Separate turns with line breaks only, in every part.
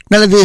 நல்லது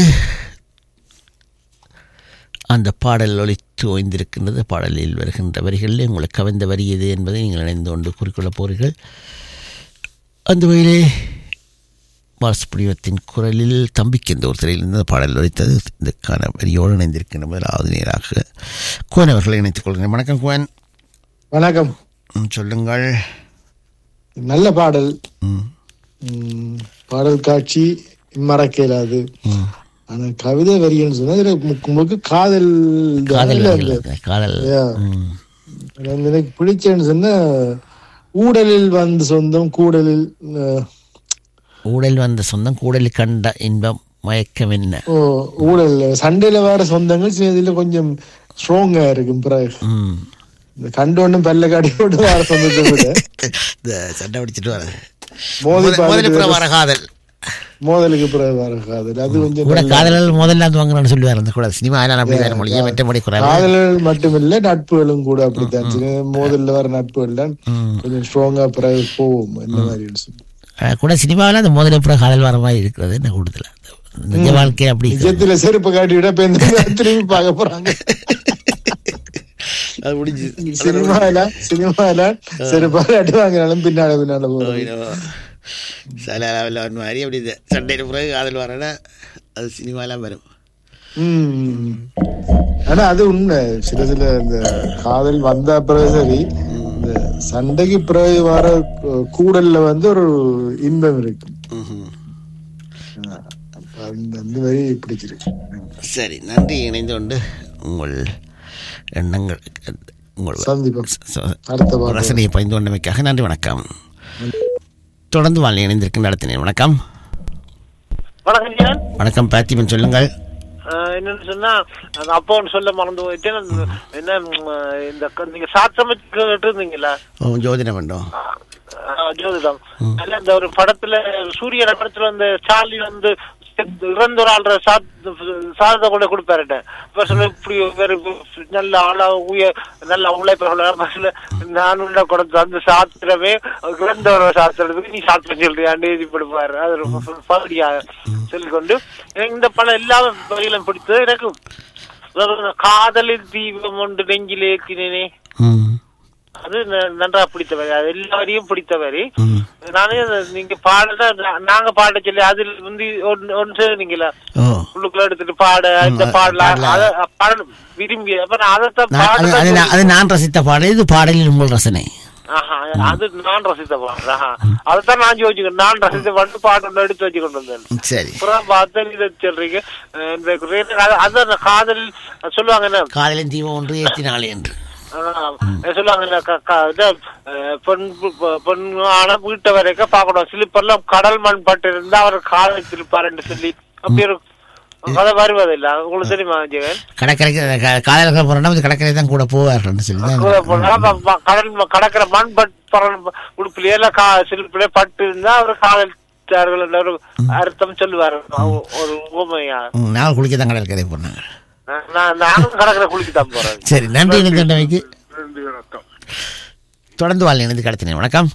அந்த பாடல் ஒலித்து ஓய்ந்திருக்கின்றது பாடலில் வருகின்ற வரிகளில் உங்களுக்கு கவர்ந்த வரி எது என்பதை நீங்கள் இணைந்து கொண்டு கூறிக்கொள்ளப் போகிறீர்கள் அந்த வகையிலே மாசுபடிவத்தின் குரலில் தம்பிக்கு என்ற ஒரு திரையில் இந்த பாடல் ஒலித்தது இதற்கான வரியோடு இணைந்திருக்கின்ற முதலாவது நேராக குவன் அவர்களை இணைத்துக் கொள்கிறேன் வணக்கம் குவன்
வணக்கம்
ம், சொல்லுங்கள்
நல்ல பாடல்
ம்,
ம், பாடல் காட்சி மறக்க இயலாது
ம்.
ஆனா கவிதை வரின்னு சொன்னா இதுல முக்கு முழுக்க காதல் தான்.
காதல்
இல்ல,
வரிகள்
அந்த-
அது, காதல்
Yeah.
ம்.
அந்த எனக்கு பிடிச்சேன்னு சொன்னா ஊடலில் வந்து சொந்தம் கூடலில் அஹ்,
ஊடல் வந்த சொந்தம் கூடலில் கண்ட இன்பம் மயக்கம் என்ன
ஓ, ஊழல் சண்டையில வர சொந்தங்கள் சில இதுல கொஞ்சம் ஸ்ட்ராங்கா இருக்கும் பிறகு
ம்.
இந்த கண்டோன்னும் பல்ல காடியோடு வர சொந்தத்தை விட
இந்த சண்டை பிடிச்சிட்டு வர
மோதி
முதல்ல
பார்த்துட்டு
பிற வர காதல்
மோதலுக்கு பிறகு வர காதல் அது கொஞ்சம்
கூட காதலர்கள் முதல்ல அது வாங்குறான்னு சொல்லுவார் அந்த கூட சினிமா எல்லாம் அப்படி வேற மொழியே மற்றபடி குறைவு
காதலர்கள் மட்டுமில்ல நட்புகளும் கூட அப்படித்தான் சில மோதல்ல வர நட்புகள் தான்
ம்.
கொஞ்சம் ஸ்ட்ராங்கா பிறகு போகும் என்ன மாதிரி சொல்லி
ஆனா கூட சினிமாவில் அந்த முதல்ல பிற காதல் வர மாதிரி இருக்கிறது என்ன கூடுதல நிஜ வாழ்க்கை அப்படி இருக்கிறது.
நிஜத்துல செருப்பு காட்டி விட இப்ப இந்த திரும்பி பார்க்க போறாங்க
அது முடிஞ்சு
சினிமால சினிமால செருப்பால அடி வாங்கினாலும் பின்னால பின்னால போகும்
சில அளவில் ஒரு மாதிரி அப்படி இது சண்டையில் பிறகு காதல் வரனா அது சினிமாலாம் வரும்
உம் ஆனா அது உண்மை சில சில இந்த காதல் வந்த பிறகு சரி இந்த சண்டைக்கு பிறகு வர கூ- கூடல்ல வந்து ஒரு இன்பம் இருக்கு
ம்ஹும்.
அப்ப அந்த அந்த மாதிரி பிடிச்சிருக்கு
சரி நன்றி இணைந்து கொண்டு உங்கள் எண்ணங்கள் உங்கள்
சந்திப்போம்
ச-
அடுத்த வாரம்
ரசனையை பயந்து கொண்டமைக்காக நன்றி வணக்கம் தொடர்ந்து வாழ் இணைந்திருக்கின்ற நடத்தினேன் வணக்கம்
வணக்கம் ஜீவன்
வணக்கம் பார்த்திபன் சொல்லுங்கள்
ஆஹ் என்னன்னு சொன்னா அந்த அப்பான்னு சொல்ல மறந்து போயிட்டேன் அந்த என்ன ம், இந்த க- நீங்க சாத் சமைச்சு கேட்டு இருந்தீங்களா
ஓ ஜோதிடம் வேண்டும்
ஜோதிடம் அதுல இந்த ஒரு படத்துல சூரிய படத்துல அந்த சார்லி வந்து செத்து- இறந்த ஒரு ஆள்ற சாத் சாதத்தை கொண்டு கொடுப்பாருட்ட இப்ப சொல்ல இப்படி வேற நல்ல ஆளா உய நல்ல உழைப்பவர்கள நான் உள்ள கொடுத்த அந்த சாத்திரமே இறந்த ஒரு சாத்திரத்துக்கு நீ சாத்திரம் சொல்றியாண்டு எழுதி கொடுப்பாரு அது ரொம்ப பகுதியா சொல்லிக்கொண்டு எனக்கு இந்த படம் எல்லா வகையிலும் பிடித்தது எனக்கு அதாவது காதலில் தீபம் ஒன்று நெஞ்சில் ஏற்றினேனே
ம்
அது ந- நன்றா பிடித்தவரி அது எல்லாரையும் பிடித்தவரி
ம்
நானே அதை நீங்க பாடுறத நா- நாங்க பாட சொல்லி அதில் வந்து ஒன்று ஒன்று நீங்களா
ஓ
உள்ளுக்குள்ள எடுத்துட்டு பாட இந்த
அது
பாடலாம்
பாடலாம்.
அத பாட விரும்பி அப்ப நான் அதைத்தான்
நான் அது அது நான்
பாட
அது நான் ரசித்த பாடல் இது பாடலில் உங்கள் ரசனை
ஆஹா, அது நான் ரசித்த பாடல் ஆஹா. அதைத்தான் நான் யோசிச்சுக்கேன் நான் ரசித்த பாட்டு பாட்டு ஒண்ணு எடுத்து வச்சு கொண்டு வந்தேன்
சரி
அப்புறம் பார்த்தா இதை சொல்றீங்க அஹ் இந்த ரேட்டு- அது- அதான் காதல் சொல்லுவாங்க என்ன
காதலின் தீபம் ஒன்று ஏற்றினாலே என்று
ஆஹ் சொல்லுவாங்க இந்த க- க- இது, அஹ் பெண் பு- பெண் ஆன வீட்டை வரைக்கும் பார்க்கணும் சிலிப்பர்லாம் கடல் மண் பட்டு இருந்தா அவர் காதலிச்சிருப்பாருன்னு சொல்லி அப்படி ஒரு கதை வருவதில்லை உங்களுக்கு தெரியுமா ஜெகன்
கடற்கரைக்கு க- காதலர்கள் போறோம்னா வந்து கடற்கரை தான் கூட போவார்னு சொல்லி தான்
கூட போனா ப- ப- கடல் ம- கடற்கரை மண் பட் உடுப்புலயே எல்லாம் கா சிலிப்பிலே பட்டு இருந்தா அவர் காதலிச்சார்கள் என்ற ஒரு அர்த்தம் சொல்லுவாரு ஒ- ஒரு உண்மையா
ம், நாங்கள் குளிக்க தான் கடற்கரை போனாங்க
நான் நானும் கடற்கரை குளிக்க தான் போறேன்
சரி நன்றி இணைந்தமைக்கு
நன்றி வணக்கம்
தொடர்ந்து வாழ் இணைந்து கடத்தினேன் வணக்கம்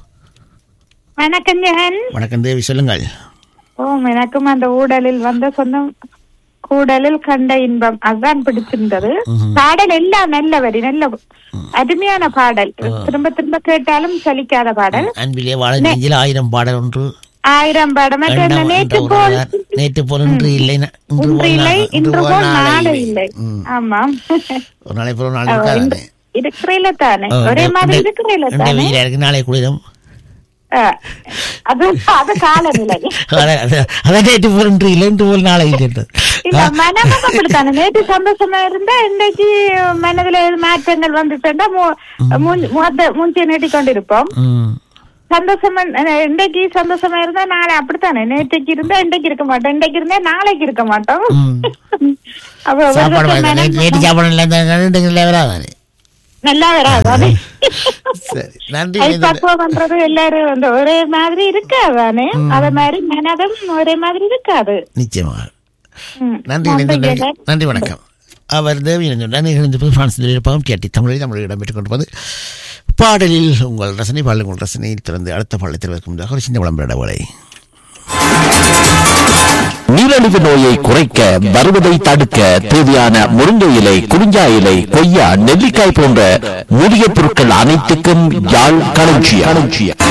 வணக்கம் ஜெகன்
வணக்கம் தேவி சொல்லுங்கள்
ஓ எனக்கும் அந்த ஊடலில் வந்த சொந்தம் கூடலில் கண்ட இன்பம் அதுதான் பிடிச்சிருந்தது பாடல் எல்லாம் நல்ல வரி நல்ல அருமையான பாடல் திரும்ப திரும்ப கேட்டாலும் சலிக்காத பாடல்
அன்பிலே வாழ நெஞ்சில் ஆயிரம் பாடல் ஒன்று
ஆயிரம் பாடம் மற்ற என்ன
எண்ணம்
நேற்று
என்ற
போல்
உறவார். நேற்று போல் இன்று இல்லை ந- இன்று
இன்று
போல்
இல்லை
நா-
இன்று போல் நாளை இல்லை
ம்.
ஆமாம்
ஒரு நாளை போல நாளை இருக்காதானே
இருக்கிறையில தானே
ஓ,
ஒரே
இந்த-
மாதிரி
இந்த-
இருக்கிறையில
இந்த
தானே
வெயிலா இருக்கு நாளை குளிரும்
ஆ, அது அது காலநிலை
அதான் அதான் அதான் நேற்று போல் இன்று இல்லை இன்று போல் நாளை இல்லை என்றது.
இல்ல மனமும் அப்படித்தானே நேற்று சந்தோஷமா இருந்தா இன்னைக்கு மனதுல எது மாற்றங்கள் வந்துட்டா முகத்தை மூஞ்சியை நீட்டி கொண்டிருப்போம்
ம்.
சந்தோஷமா அஹ், இன்றைக்கு சந்தோஷமா இருந்தா நாளை அப்படித்தானே நேற்றைக்கு இருந்தா இன்றைக்கு இருக்க மாட்டோம் இன்றைக்கு இருந்தா நாளைக்கு இருக்க மாட்டோம்
ம்.
அப்ப ஒரு
சாப்பாடு
பக்கம்
வாங்கி-
மனம்
நேற்று நேற்று சாப்பாடு இல்லை இந்த ரெண்டு இல்லை வராதானே
நல்லா வராது அது
சரி நன்றி
அது
இணைந்து-
பக்குவம் பண்றது எல்லாரும் அந்த ஒரே மாதிரி இருக்காதானே அதே மாதிரி மனதும் ஒரே மாதிரி இருக்காது
நிச்சயமாக
ம்.
நன்றி
நன்றி,
இணைந்து
ஜெகன்.
நன்றி வணக்கம் அவர் தேவி இணைந்துள்ளார் இணைந்திருப்பது பிரான்சில் இருப்பதும் கேட்டி தமிழில் தமிழில் இடம்பெற்றுக் கொண்டிருப்பது பாடலில் உங்கள் ரசனை பாடல் உங்கள் ரசனை திறந்து அடுத்த பாடலை தெரிவிக்கும் ஒரு சின்ன விளம்பர விலை
நில நீரழிவு நோயை குறைக்க வருவதை தடுக்க தேவையான முருங்கை இலை குறிஞ்சா இலை கொய்யா நெல்லிக்காய் போன்ற மூலிகை பொருட்கள் அனைத்துக்கும் யாழ் களஞ்சியம்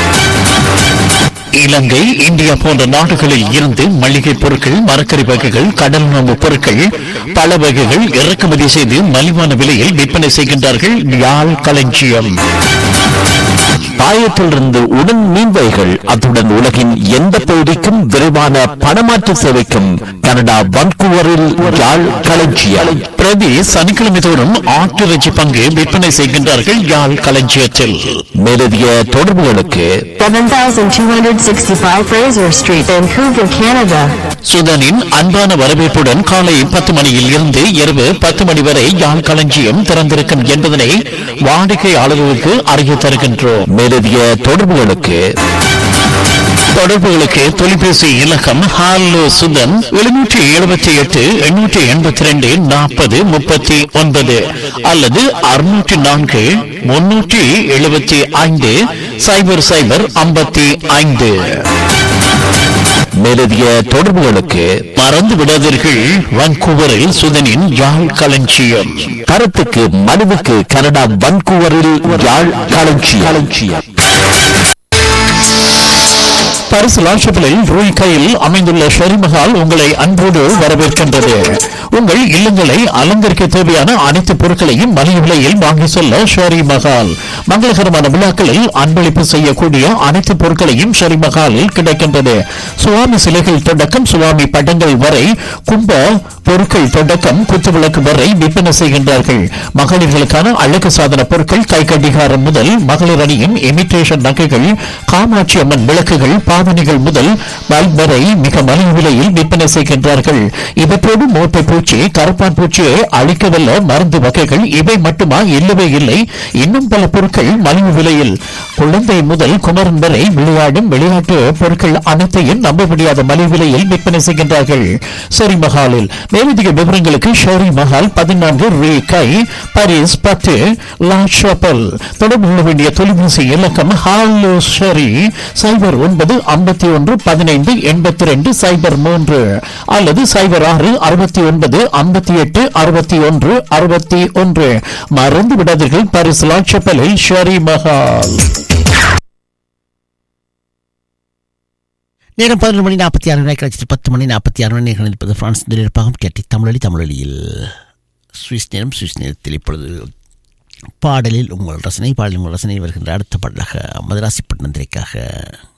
இலங்கை இந்தியா போன்ற நாடுகளில் இருந்து மளிகை பொருட்கள் மரக்கறி வகைகள் கடல் உணவு பொருட்கள் பல வகைகள் இறக்குமதி செய்து மலிவான விலையில் விற்பனை செய்கின்றார்கள் யாழ் களஞ்சியம் பாயத்திலிருந்து உடன் மீன்வைகள் அத்துடன் உலகின் எந்த பகுதிக்கும் விரைவான பணமாற்று சேவைக்கும் கனடா வன்கூவரில் யாழ் களஞ்சியம் பிரதி சனிக்கிழமை தோறும் ஆட்டிறைச்சி பங்கு விற்பனை செய்கின்றார்கள் யாழ் களஞ்சியத்தில் மேலதிக தொடர்புகளுக்கு
7265 Fraser Street, Vancouver, Canada.
சுதனின் அன்பான வரவேற்புடன் காலை பத்து மணியில் இருந்து இரவு பத்து மணி வரை யாழ் களஞ்சியம் திறந்திருக்கும் என்பதனை வாடிக்கையாளர்களுக்கு அறிய தருகின்றோம் மேலதிக தொடர்புகளுக்கு தொடர்புகளுக்கு தொலைபேசி இலக்கம் ஹாலோ சுதன் எழுநூற்றி எழுபத்தி எட்டு எண்ணூற்றி எண்பத்தி ரெண்டு நாற்பது முப்பத்தி ஒன்பது அல்லது அறுநூற்றி நான்கு முன்னூற்றி எழுபத்தி ஐந்து சைபர் சைபர் ஐம்பத்தி ஐந்து மேலதிக தொடர்புகளுக்கு மறந்து விடாதீர்கள் வான்கூவரில் சுதனின் யாழ் களஞ்சியம் தரத்துக்கு மனுவுக்கு கனடா வான்கூவரில் யாழ் களஞ்சியம் பரிசு லாட்சப்பிலில் ரூய் கையில் அமைந்துள்ள ஷெரிமஹால் உங்களை அன்போடு வரவேற்கின்றது உங்கள் இல்லங்களை அலங்கரிக்க தேவையான அனைத்து பொருட்களையும் மலிவு விலையில் வாங்கி செல்ல ஷெரி மஹால் மங்களகரமான விழாக்களில் அன்பளிப்பு செய்யக்கூடிய அனைத்து பொருட்களையும் ஷெரி மஹாலில் கிடைக்கின்றது சுவாமி சிலைகள் தொடக்கம் சுவாமி படங்கள் வரை கும்ப பொருட்கள் தொடக்கம் குத்துவிளக்கு வரை விற்பனை செய்கின்றார்கள் மகளிர்களுக்கான அழகு சாதன பொருட்கள் கை கடிகாரம் முதல் மகளிர் அணியின் இமிட்டேஷன் நகைகள் காமாட்சி அம்மன் விளக்குகள் பாவனைகள் முதல் பல்ப் வரை மிக மலிவு விலையில் விற்பனை செய்கின்றார்கள் இவற்றோடு மோட்டை பூச்சி கருப்பான் பூச்சியை அழிக்கவல்ல மருந்து வகைகள் இவை மட்டுமா இல்லவே இல்லை இன்னும் பல பொருட்கள் மலிவு விலையில் குழந்தை முதல் குமரன் வரை விளையாடும் விளையாட்டு பொருட்கள் அனைத்தையும் நம்ப முடியாத மலிவு விலையில் விற்பனை செய்கின்றார்கள் ஷெரி மஹாலில் மேலதிக விவரங்களுக்கு ஷெரி மஹால் பதினான்கு ரே கை பாரிஸ் பத்து லா ஷாப்பல் தொடர்பு கொள்ள வேண்டிய தொலைபேசி இலக்கம் ஹாலோ ஷெரி சைபர் ஒன்பது ஐம்பத்தி ஒன்று பதினைந்து எண்பத்தி ரெண்டு சைபர் மூன்று அல்லது சைபர் ஆறு அறுபத்தி ஒன்பது ஐம்பத்தி எட்டு அறுபத்தி ஒன்று அறுபத்தி ஒன்று மறந்து விடாதீர்கள் பாரிஸ் லா ஷாப்பலில் ஷெரி மஹால்
நேரம் பதினொரு மணி நாற்பத்தி ஆறு மணி கழிச்சு பத்து மணி நாற்பத்தி ஆறு மணி நேரம் இருப்பது பிரான்ஸ் நிலைப்பாகம் கேட்டி தமிழொலி தமிழொலியில் சுவிஸ் நேரம் சுவிஸ் நேரத்தில் இப்பொழுது பாடலில் உங்கள் ரசனை பாடலில் உங்கள் ரசனை வருகின்ற அடுத்த பாடலாக மதராசி பட்டணத்திற்காக